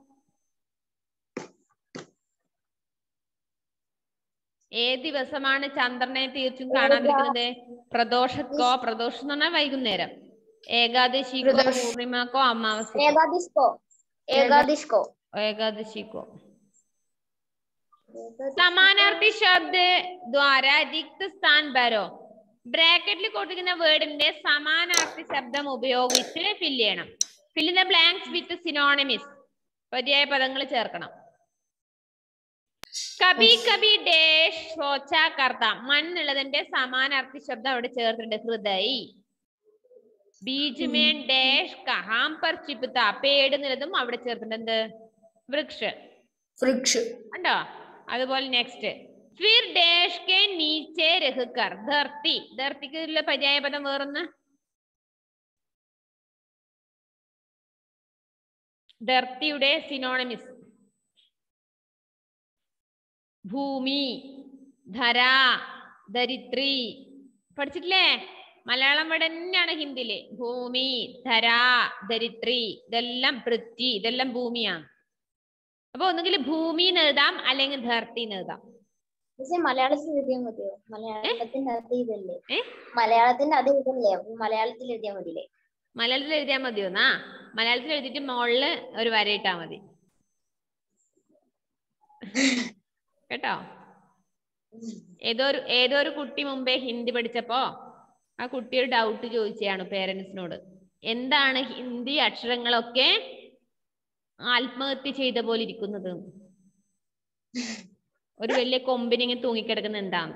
ഏത് ദിവസമാണ് ചന്ദ്രനെ തീർച്ചും കാണാതിരിക്കുന്നത് പ്രദോഷക്കോ പ്രദോഷം എന്ന് പറഞ്ഞാൽ വൈകുന്നേരം ഏകാദശിക്കോ പ്രദോഷ്. പൂർണിമക്കോ അമാവാസിക്കോ ഏകാദിഷ്കോ ഏകാദിഷ്കോ ഏകാദശിക്കോ സമാനാർത്ഥി ശബ്ദ ദ്വാര റിക്ത സ്ഥാൻ ഭരോ ബ്രാക്കറ്റിൽ കൊടുക്കുന്ന വേർഡിന്റെ സമാനാർത്ഥി ശബ്ദം ഉപയോഗിച്ച് ഫില്ല് ചെയ്യണം fill the blanks with synonyms പര്യായ പദങ്ങൾ ചേർക്കണം കബി കബി ഡേഷ് സോച്ച കർത്ത മണ്ണുള്ളതിന്റെ സമാനാർത്ഥി ശബ്ദം അവിടെ ചേർത്തിട്ടുണ്ട് ഹൃദയ് ബീജ് മേൻ ഡേഷ് കഹാം പർ ചിപ്ത പേട് എന്നുള്ളതും അവിടെ ചേർത്തിട്ടുണ്ട് എന്ത് വൃക്ഷ വൃക്ഷ ഉണ്ടോ അതുപോലെ നെക്സ്റ്റ് ഫിർ ഡേഷ് കെ നീച്ചെ രഹുക്കർ ധർത്തി ധർത്തിക്ക് ഉള്ള പര്യായ പദം വേറൊന്ന് ധർത്തിയുടെ സിനോണമിസ് ഭൂമി ധര ദരിത്രി പഠിച്ചിട്ടില്ലേ മലയാളം വേർഡ് തന്നെയാണ് ഹിന്ദിയില് ഭൂമി ധര ദരിത്രി ഇതെല്ലാം പൃഥ്വി ഇതെല്ലാം ഭൂമിയാണ് അപ്പൊ ഒന്നുകിൽ ഭൂമി എന്ന് എഴുതാം അല്ലെങ്കിൽ ധർത്തി എന്ന് എഴുതാം പക്ഷെ മലയാളത്തിൽ എഴുതിയാൽ മതിയോ മലയാളത്തിന്റെ അതേ ഇതല്ലേ ഏ? മലയാളത്തിന്റെ അതേ ഇതല്ലേ അപ്പൊ മലയാളത്തിൽ എഴുതിയാൽ മതിയില്ലേ മലയാളത്തിൽ എഴുതിയാൽ മതിയോന്നാ മലയാളത്തിൽ എഴുതിയിട്ട് മുകളില് ഒരു വരയിട്ടാ മതി കേട്ടോ ഏതോ ഒരു ഏതോ ഒരു കുട്ടി മുമ്പേ ഹിന്ദി പഠിച്ചപ്പോ ആ കുട്ടി ഒരു ഡൗട്ട് ചോദിച്ചതാണ് പേരൻസിനോട് എന്താണ് ഹിന്ദി അക്ഷരങ്ങളൊക്കെ ആത്മഹത്യ ചെയ്ത പോലെ ഇരിക്കുന്നത് ഒരു വലിയ കൊമ്പിന് ഇങ്ങനെ തൂങ്ങിക്കിടക്കുന്ന എന്താണ്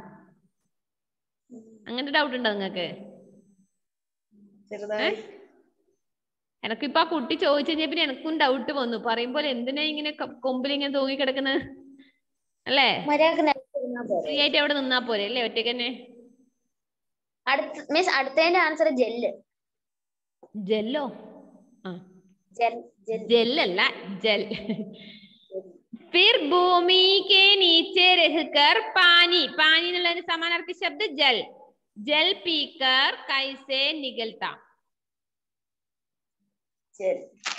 അങ്ങനത്തെ ഡൗട്ട് ഉണ്ടോ നിങ്ങൾക്ക് ചെറുതായി എനക്കിപ്പോ ആ കുട്ടി ചോദിച്ചു കഴിഞ്ഞപ്പോ എനക്കും ഡൗട്ട് വന്നു പറയുമ്പോൾ എന്തിനാ ഇങ്ങനെ ക- കൊമ്പിൽ ഇങ്ങനെ തൂങ്ങി കിടക്കുന്നത് അല്ലേ മര്യാദക്ക് നിലത്തിരുന്നാ പോരെ. ഫ്രീ ആയിട്ട് അവിടെ നിന്നാ പോരെ അല്ലേ ഒറ്റയ്ക്ക് തന്നെ അടുത്ത മിസ് അടുത്തതിന്റെ ആൻസർ ജെല്ല് ജെല്ലോ ആ ജെൽ ജെൽ ജെല്ലല്ല ജൽ फिर भूमि के नीचे रहकर पानी पानी എന്നുള്ളതിന് സമാനാർത്ഥി ശബ്ദ ജൽ ജൽ പീക്കർ കൈസെ നികൽത്ത ജെൽ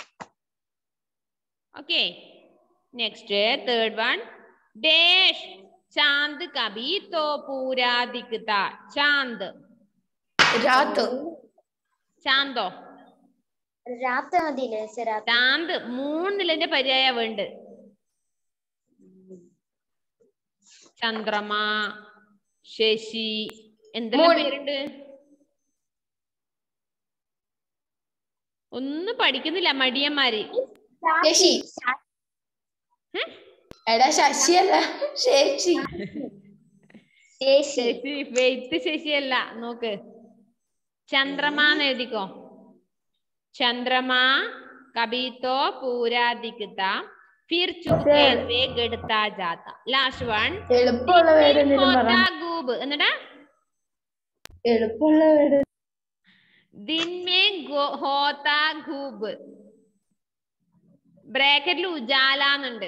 okay next third one dash चांद कभी तो पूरा दिखता चांद रात ചാന്തോ രാത്രി മതിയില്ലേ മിസ് രാത്രി ചാന്ത് മൂന്നിലിന്റെ പര്യായ വേണ്ട ചന്ദ്രമ ശശി എന്തെല്ലാം മൂൺ. പേരുണ്ട് ഒന്നും പഠിക്കുന്നില്ല മടിയന്മാര് ശശി എടാ ശശിയല്ല ശശി ശേഷി ശശി വെയ്ത്ത് ശശിയല്ല നോക്ക് ചന്ദ്രമ എന്ന് എഴുതിക്കോ ചന്ദ്രമ കബീത്തോ പൂരാ ദിക്ത ഫിർ ചുപകെ സെ ഗഡ്താ ജാത്ത ലാസ്റ്റ് വൺ എളുപ്പമുള്ള വേർഡ് എന്തെങ്കിലും പറ ഗൂബ് എന്നിട്ടാ എളുപ്പമുള്ള വേർഡ് ദിൻമേ ഗോ- ഹോത്താ ഖൂബ് ബ്രാക്കറ്റിൽ ഉജാല എന്നുണ്ട്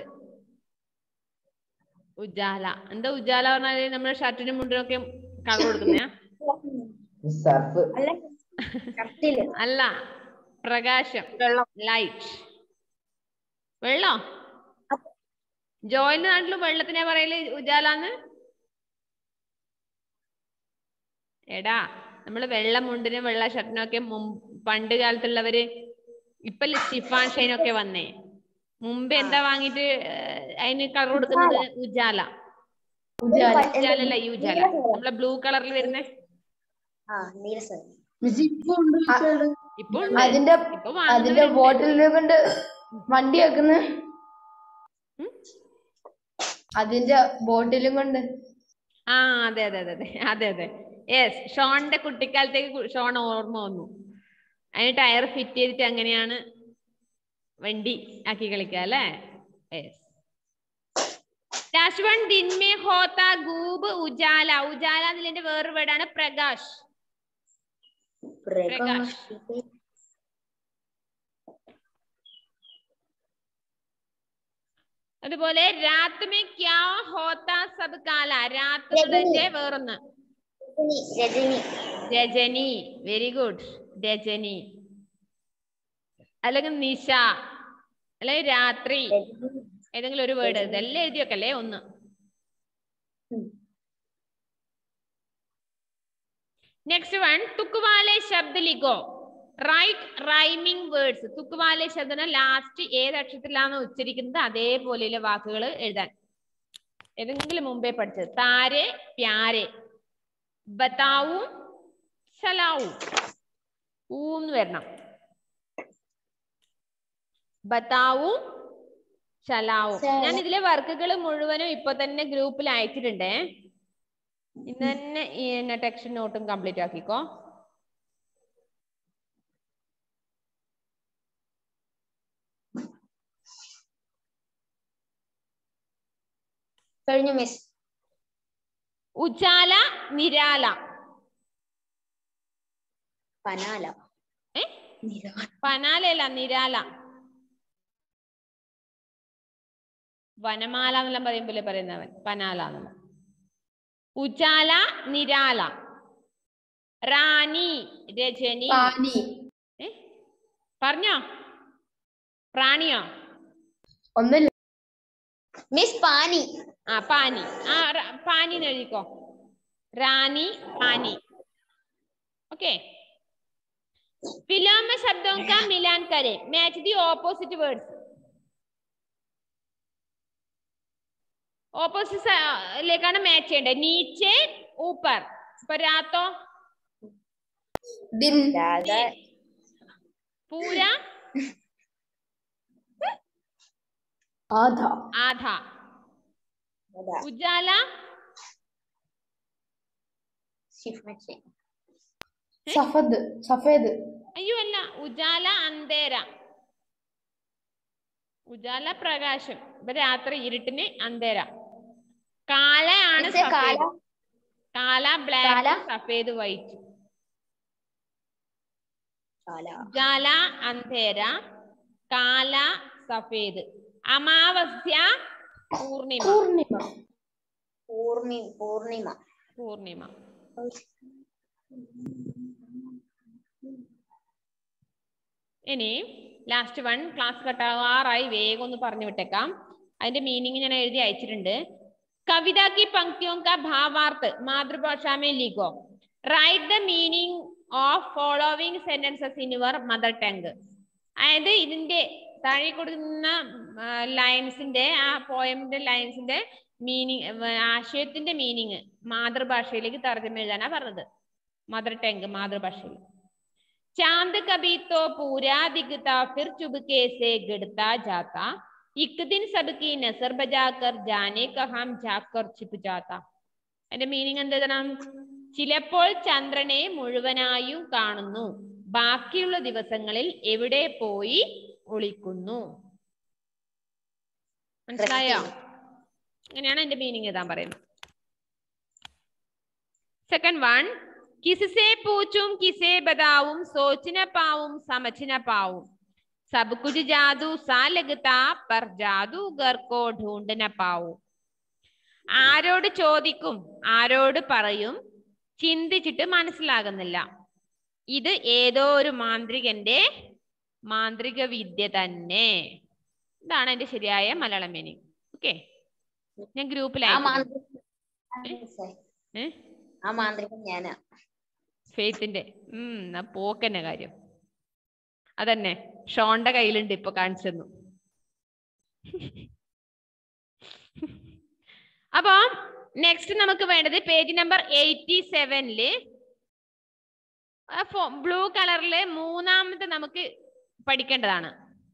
ഉജാല എന്താ ഉജാല പറഞ്ഞാല് നമ്മുടെ ഷർട്ടിനും മുണ്ടിനൊക്കെ കളർ കൊടുക്കുന്ന സർഫ് അല്ല കറക്റ്റില്ല അല്ല പ്രകാശം ലൈറ്റ് വെള്ളം ജോയിന്റെ നാട്ടില് വെള്ളത്തിനെ പറയല് ഉജാലാന്ന് എടാ നമ്മള് വെള്ള മുണ്ടിനും വെള്ള ഷർട്ടിനും ഒക്കെ മുമ്പ് പണ്ട് കാലത്തുള്ളവര് ഇപ്പൊ ഷിഫാൻ ഷൈനൊക്കെ വന്നേ മുമ്പ് എന്താ വാങ്ങിട്ട് ഏർ, അതിന് കളർ കൊടുക്കുന്നത് ഉജാല ഉജാലല്ല ഈ ഉജാല നമ്മളെ ബ്ലൂ കളറിൽ വരുന്നേ ആ നീരസം മിസ് ഇപ്പൊ ഉണ്ട് മിസ്സേ അത്. ഇപ്പൊ ഉണ്ട്. അതിന്റെ ഇപ്പൊ അതിന്റെ വാങ്ങുന്നവരുണ്ട്. ബോട്ടിലിനെ കൊണ്ട് വണ്ടി വെക്കുന്ന ഉം? അതിന്റെ ബോട്ടിലും കൊണ്ട് ആ അതെ അതെ അതെ അതെ അതെ അതെ യെസ് ഷോണിന്റെ കുട്ടിക്കാലത്തേക്ക് കു- ഷോൺ ഓർമ്മ വന്നു അതിന് ടയർ ഫിറ്റ് ചെയ്തിട്ട് അങ്ങനെയാണ് വണ്ടി ആക്കി കളിക്കുക അല്ലേ യെസ് ലാസ്റ്റ് വൺ ദിൻമേ ഹോത്ത ഗൂബ് ഉജാല ഉജാല എന്നതിന്റെ വേറൊരു വേർഡാണ് പ്രകാശ് പ്രകാശ് അതുപോലെ രാത് മേ ക്യാ ഹോത്ത സബ് കാല രാത് എന്നതിന്റെ വേറൊന്ന് രജനി രജനി വെരി ഗുഡ് രജനി അല്ലെങ്കിൽ നിശ അല്ലെങ്കിൽ രാത്രി ഏതെങ്കിലും ഒരു വേർഡ് ഇതെല്ലാം എഴുതി വെക്കല്ലേ ഒന്ന് നെക്സ്റ്റ് വൺ തുക്കുവാലെ ശബ്ദ ലിഖോ റൈറ്റ് റൈമിംഗ് വേർഡ്സ് തുക്കുവാലെ ശബ്ദന ലാസ്റ്റ് ഏത് അക്ഷരത്തിലാണ് ഉച്ചരിക്കുന്നത് അതേപോലെയുള്ള വാക്കുകൾ എഴുതാൻ ഏതെങ്കിലും മുമ്പേ പഠിച്ചത് താരെ പ്യാരെ ബതാവും സലാവും ഊന്ന് വരണം ബതാവും ചലാവും ഞാൻ ഇതിലെ വർക്കുകൾ മുഴുവനും ഇപ്പൊ തന്നെ ഗ്രൂപ്പിൽ അയച്ചിട്ടുണ്ടേ ഇന്ന് തന്നെ ഈ ടെക്സ്റ്റ് നോട്ടും കംപ്ലീറ്റ് ആക്കിക്കോ കഴിഞ്ഞു മിസ് ഉജാല നിരാല പനാല ഏ നിര പനാലയല്ല നിരാല വനമാല എന്നെല്ലാം പറയുമ്പോലെ പറയുന്നവൻ പനാല എന്നുള്ള ഉജാല നിരാല റാണി രജനി പാനി ഏ പറഞ്ഞോ പ്രാണിയോ ഒന്നുമില്ല മിസ് പാനി ആ പാനി ആ റ- പാനി എന്ന് എഴുതിക്കോ റാണി പാനി ओके विलोम शब्दों का मिलान करें match the opposite words opposite ലേക്കാണ് മാച്ച് ചെയ്യേണ്ടത് നീച്ചെ ഊപ്പർ ഇപ്പൊ രാത്തോ ദിൻ രാധ പൂര ആധ ആധ ഉജാല ഷിഫ്റ്റ് സഫദ് സഫേദ് അയ്യോ അല്ല ഉജാല അന്തേര ഉജാല പ്രകാശം ഇപ്പൊ രാത്രി ഇരുട്ടിന് അന്തേര കാലയാണ് മിസ്സേ കാല സഫേദ് കാല കാല? ബ്ലാക്ക് സഫേദ് വൈറ്റ് കാല ഉജാല അന്തേര കാല സഫേദ് അമാവാസ്യ പൂർണിമ പൂർണിമ പൂർണി പൂർണിമ പൂർണിമ ഇനി ലാസ്റ്റ് വൺ ക്ലാസ് കട്ടാവാറായി വേഗം ഒന്ന് പറഞ്ഞു വിട്ടേക്കാം അതിന്റെ മീനിങ് ഞാൻ എഴുതി അയച്ചിട്ടുണ്ട് കവിത की पंक्तियों का भावार्थ मातृभाषा में लिखो write the meaning of following sentences in your mother tongue അതായത് ഇതിന്റെ താഴെ കൊടുക്കുന്ന ലൈൻസിന്റെ ആ പോയമിന്റെ ലൈൻസിന്റെ മീനിങ് ആശയത്തിന്റെ മീനിങ് മാതൃഭാഷയിലേക്ക് തർജ്ജമ എഴുതാനാ പറഞ്ഞത് മദർ ടങ് മാതൃഭാഷയിൽ चांद कभी तो पूरा दिखता फिर चुपके से गिरता जाता एक दिन सबकी नजर बजाकर जाने का हम जाकर छिप जाता അതിന്റെ മീനിങ് എന്താണ് ചിലപ്പോൾ ചന്ദ്രനെ മുഴുവനായും കാണുന്നു ബാക്കിയുള്ള ദിവസങ്ങളിൽ എവിടെ പോയി ഒളിക്കുന്നു മനസ്സിലായോ ഇങ്ങനെയാണ് എന്റെ മീനിങ് എഴുതാൻ പറയുന്നത് സെക്കൻഡ് വൺ किससे पूछूं किसे बताऊं सोच न पाऊं समझ न पाऊं सब कुछ जादू सा लगता पर जादूगर को ढूंढ न पाऊं ആരോട് ചോദിക്കും ആരോട് പറയും ചിന്തിച്ചിട്ട് മനസ്സിലാകുന്നില്ല ഇത് ഏതോ ഒരു മാന്ത്രികന്റെ മാന്ത്രിക വിദ്യ തന്നെ ഇതാണ് എന്റെ ശരിയായ മലയാളം മീനിങ് ഓക്കെ ഞാൻ ഗ്രൂപ്പിൽ ആ അയച്ചിട്ടുണ്ട്. മാന്ത്രികൻ മിസ്സേ, ഏ? ആ മാന്ത്രികൻ ഞാനാ ഫെയ്ത്തിന്റെ ഉം എന്നാ പോക്കന്നെ കാര്യം അതന്നെ ഷോന്റെ കയ്യിലുണ്ട് ഇപ്പൊ കാണിച്ചു തന്നു അപ്പൊ നെക്സ്റ്റ് നമുക്ക് വേണ്ടത് പേജ് നമ്പർ എയ്റ്റി സെവനില് ബ്ലൂ കളറില് മൂന്നാമത്തെ നമുക്ക് പഠിക്കേണ്ടതാണ്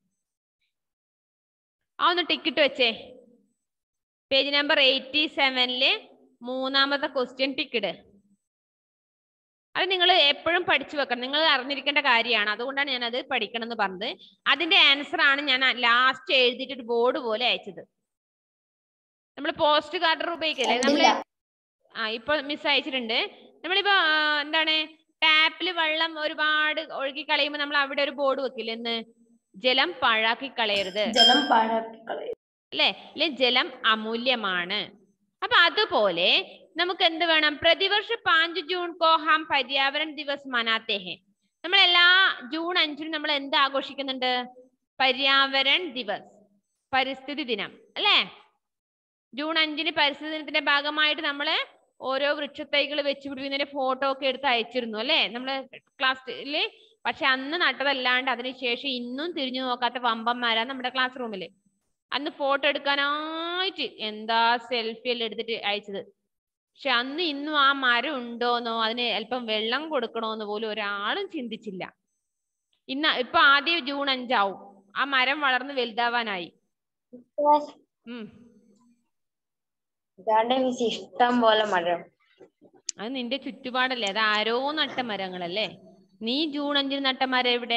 ആ ഒന്ന് ടിക്കറ്റ് വെച്ചേ പേജ് നമ്പർ എയ്റ്റി സെവനില് മൂന്നാമത്തെ ക്വസ്റ്റ്യൻ ടിക്കറ്റ് അത് നിങ്ങൾ എപ്പോഴും പഠിച്ചു വെക്കണം നിങ്ങൾ അറിഞ്ഞിരിക്കേണ്ട കാര്യമാണ് അതുകൊണ്ടാണ് ഞാൻ അത് പഠിക്കണം എന്ന് പറഞ്ഞത് അതിന്റെ ആൻസർ ആണ് ഞാൻ ലാസ്റ്റ് എഴുതിയിട്ട് ഒരു ബോർഡ് പോലെ അയച്ചത് നമ്മൾ പോസ്റ്റ് കാർഡർ ഉപയോഗിക്കില്ലേ നമ്മള് കണ്ടില്ല. ആ ഇപ്പൊ മിസ് അയച്ചിട്ടുണ്ട് നമ്മളിപ്പോ ആ, എന്താണ് ടാപ്പിൽ വെള്ളം ഒരുപാട് ഒഴുകി കളയുമ്പോൾ നമ്മൾ അവിടെ ഒരു ബോർഡ് വെക്കില്ലേ എന്ന് ജലം പാഴാക്കി കളയരുത് ജലം പാഴാക്കി കളയും അല്ലെ അല്ലെ ജലം അമൂല്യമാണ് അപ്പൊ അതുപോലെ നമുക്ക് എന്ത് വേണം പ്രതിവർഷ പാഞ്ച് ജൂൺ കോ ഹം പര്യാവരൺ ദിവസ് മനാത്തെ ഹെ നമ്മൾ എല്ലാ ജൂൺ അഞ്ചിനും നമ്മൾ എന്ത് ആഘോഷിക്കുന്നുണ്ട് പര്യാവരൺ ദിവസ് പരിസ്ഥിതി ദിനം അല്ലേ ജൂൺ അഞ്ചിന് പരിസ്ഥിതി ദിനത്തിന്റെ ഭാഗമായിട്ട് നമ്മള് ഓരോ വൃക്ഷത്തൈകൾ വെച്ച് പിടിപ്പിക്കുന്നതിന്റെ ഫോട്ടോ ഒക്കെ എടുത്ത് അയച്ചിരുന്നു അല്ലേ നമ്മള് ക്ലാസ്സില് പക്ഷെ അന്ന് നട്ടതല്ലാണ്ട് അതിനുശേഷം ഇന്നും തിരിഞ്ഞു നോക്കാത്ത വമ്പന്മാരാ നമ്മുടെ ക്ലാസ് റൂമില് അന്ന് ഫോട്ടോ എടുക്കാനായിട്ട് എന്താ സെൽഫി എല്ലാം എടുത്തിട്ട് അയച്ചത് പക്ഷെ അന്ന് ഇന്നും ആ മരം ഉണ്ടോന്നോ അതിന് അല്പം വെള്ളം കൊടുക്കണോന്ന് പോലും ഒരാളും ചിന്തിച്ചില്ല ഇന്ന് ഇപ്പൊ ആദ്യം ജൂൺ അഞ്ചാവും ആ മരം വളർന്ന് വലുതാവാനായി ഉം ഇതാണ്ട് മിസ് ഇഷ്ടം പോലെ മഴ അത് നിന്റെ ചുറ്റുപാടല്ലേ അത് ആരോ നട്ട മരങ്ങളല്ലേ നീ ജൂൺ അഞ്ചിന് നട്ട മരം എവിടെ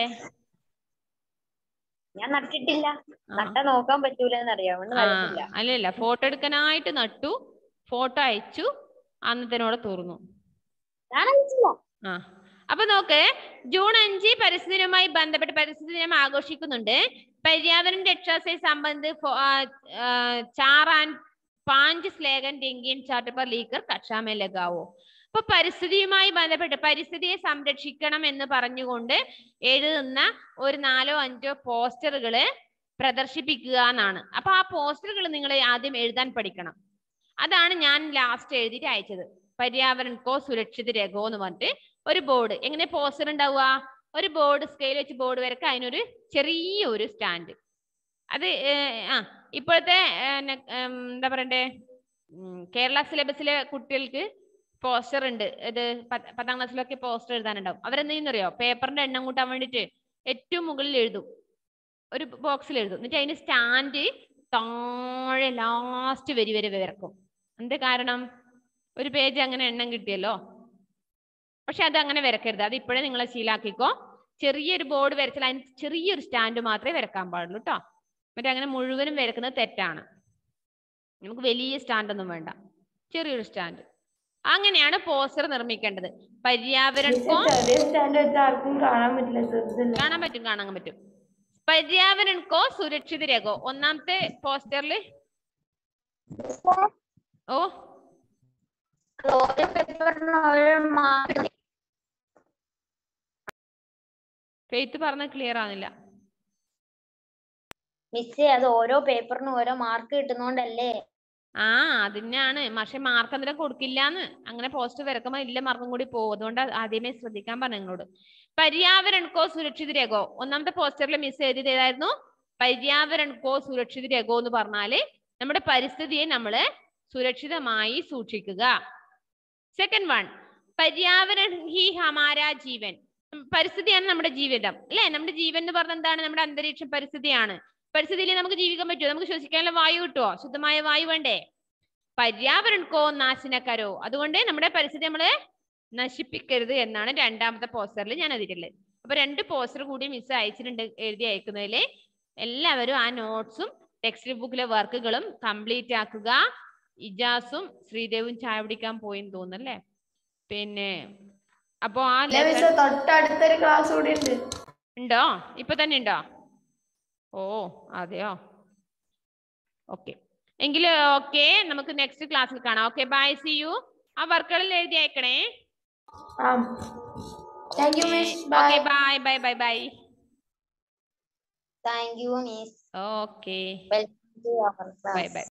ഞാൻ നട്ടിട്ടില്ല ആ. നട്ട നോക്കാൻ പറ്റൂലെന്ന് അറിയാം അതുകൊണ്ട് ആ നട്ടിട്ടില്ല അല്ലല്ല ഫോട്ടോ എടുക്കാനായിട്ട് നട്ടു ഫോട്ടോ അയച്ചു അന്നത്തിനോടെ തീർന്നു ഞാൻ അയച്ചില്ല ആ അപ്പൊ നോക്ക് ജൂൺ അഞ്ച് പരിസ്ഥിതി ദിനവുമായി ബന്ധപ്പെട്ട് പരിസ്ഥിതി ദിനം ആഘോഷിക്കുന്നുണ്ട് पर्यावरण रक्षा से संबंधित फो- आ, आ, चार आन पांच स्ലേഖൻ രംഗീൻ ചാർട്ട് पर लेकर കക്ഷാ में लगाओ അപ്പൊ പരിസ്ഥിതിയുമായി ബന്ധപ്പെട്ട് പരിസ്ഥിതിയെ സംരക്ഷിക്കണം എന്ന് പറഞ്ഞുകൊണ്ട് എഴുതുന്ന ഒരു നാലോ അഞ്ചോ പോസ്റ്ററുകള് പ്രദർശിപ്പിക്കുക എന്നാണ് അപ്പൊ ആ പോസ്റ്ററുകൾ നിങ്ങൾ ആദ്യം എഴുതാൻ പഠിക്കണം അതാണ് ഞാൻ ലാസ്റ്റ് എഴുതിയിട്ട് അയച്ചത് പര്യാവരൺ കോ സുരക്ഷിത രഘോ എന്ന് പറഞ്ഞിട്ട് ഒരു ബോർഡ് എങ്ങനെ പോസ്റ്റർ ഉണ്ടാവുക ഒരു ബോർഡ് സ്കെയിൽ വെച്ച് ബോർഡ് വരക്കുക അതിനൊരു ചെറിയ ഒരു സ്റ്റാൻഡ് അത് ഏർ, ആ ഇപ്പോഴത്തെ ഏർ, ന- ഉം, എന്താ പറയണ്ടേ ഉം, കേരള സിലബസിലെ കുട്ടികൾക്ക് പോസ്റ്റർ ഉണ്ട് ഇത് പത്ത്- പത്താം ക്ലാസ്സിലൊക്കെ പോസ്റ്റർ എഴുതാനുണ്ടാവും അവരെന്ത് ചെയ്യുന്നറിയോ പേപ്പറിന്റെ എണ്ണം കൂട്ടാൻ വേണ്ടിട്ട് ഏറ്റവും മുകളിൽ എഴുതും ഒരു ബോക്സിൽ എഴുതും എന്നിട്ട് അതിന് സ്റ്റാൻഡ് താഴെ ലാസ്റ്റ് വരി വരെ വരക്കും എന്ത് കാരണം ഒരു പേജ് അങ്ങനെ എണ്ണം കിട്ടിയല്ലോ പക്ഷെ അത് അങ്ങനെ വരക്കരുത് അത് ഇപ്പോഴേ നിങ്ങൾ ശീലാക്കിക്കോ ചെറിയൊരു ബോർഡ് വരച്ചാൽ അതിന് ചെറിയൊരു സ്റ്റാൻഡ് മാത്രമേ വരക്കാൻ പാടുള്ളൂ കേട്ടോ മറ്റേ അങ്ങനെ മുഴുവനും വരക്കുന്നത് തെറ്റാണ് നമുക്ക് വലിയ സ്റ്റാൻഡ് ഒന്നും വേണ്ട ചെറിയൊരു സ്റ്റാൻഡ് അങ്ങനെയാണ് പോസ്റ്റർ നിർമ്മിക്കേണ്ടത് പര്യാവരണക്കോ ചെറിയ സ്റ്റാൻഡ് വെച്ച് ആർക്കും കാണാൻ പറ്റില്ല ചെറുതല്ല കാണാൻ പറ്റും കാണാൻ പറ്റും പര്യാവരണക്കോ സുരക്ഷിത രേഖോ ഒന്നാമത്തെ പോസ്റ്ററിൽ ഓ ഓരോ പേപ്പറിന് ഓരോ മാർക്ക് ഫെയ്ത്ത് പറഞ്ഞ ക്ലിയർ ആവുന്നില്ല മിസ്സേ അത് ഓരോ പേപ്പറിനും ഓരോ മാർക്ക് കിട്ടുന്നോണ്ടല്ലേ ആ അതിനാണ് പക്ഷെ മാർക്ക് അന്നേരം കൊടുക്കില്ലാന്ന് അങ്ങനെ പോസ്റ്റ് വരക്കുമ്പോ ഇല്ല മാർക്കും കൂടി പോകും അതുകൊണ്ട് ആദ്യമേ ശ്രദ്ധിക്കാൻ പറഞ്ഞു നിങ്ങളോട് പര്യാവരണക്കോ സുരക്ഷിത രേഖോ ഒന്നാമത്തെ പോസ്റ്ററിൽ മിസ് എഴുതിയത് ഏതായിരുന്നു പര്യാവരണക്കോ സുരക്ഷിത രേഖോ എന്ന് പറഞ്ഞാല് നമ്മുടെ പരിസ്ഥിതിയെ നമ്മള് സുരക്ഷിതമായി സൂക്ഷിക്കുക സെക്കൻഡ് വൺ പര്യാവരൺ ഹി ഹമാര ജീവൻ ഉം, പരിസ്ഥിതിയാണ് നമ്മുടെ ജീവിതം അല്ലെ നമ്മുടെ ജീവൻ എന്ന് പറഞ്ഞ എന്താണ് നമ്മുടെ അന്തരീക്ഷം പരിസ്ഥിതിയാണ് പരിസ്ഥിതിയിൽ നമുക്ക് ജീവിക്കാൻ പറ്റുമോ നമുക്ക് ശ്വസിക്കാനുള്ള വായു കിട്ടുമോ ശുദ്ധമായ വായു വേണ്ടേ പര്യാവരണക്കോ നാശനക്കരോ അതുകൊണ്ട് നമ്മുടെ പരിസ്ഥിതി നമ്മള് നശിപ്പിക്കരുത് എന്നാണ് രണ്ടാമത്തെ പോസ്റ്ററിൽ ഞാൻ എഴുതിയിട്ടുള്ളത് അപ്പൊ രണ്ട് പോസ്റ്റർ കൂടി മിസ് അയച്ചിട്ടുണ്ട് എഴുതി അയക്കുന്നതിൽ എല്ലാവരും ആ നോട്ട്സും ടെക്സ്റ്റ് ബുക്കിലെ വർക്കുകളും കംപ്ലീറ്റ് ആക്കുക ഇജാസും ശ്രീദേവും ചായ പിടിക്കാൻ പോയിന്ന് തോന്നുന്നല്ലേ പിന്നെ അപ്പൊ ആ ഇല്ല lesson- മിസ് തൊട്ടടുത്തൊരു ക്ലാസ് കൂടി ഉണ്ട് ഉണ്ടോ ഇപ്പൊ തന്നെ ഉണ്ടോ ഓ അതെയോ ഓക്കെ എങ്കിൽ ഓക്കെ നമുക്ക് നെക്സ്റ്റ് ക്ലാസ്സിൽ കാണാം ഓക്കെ ബൈ സി യു ആ വർക്കുകളിൽ എഴുതി അയക്കണേ ആ thank you miss okay bye bye bye bye bye thank you miss okay welcome to our bye by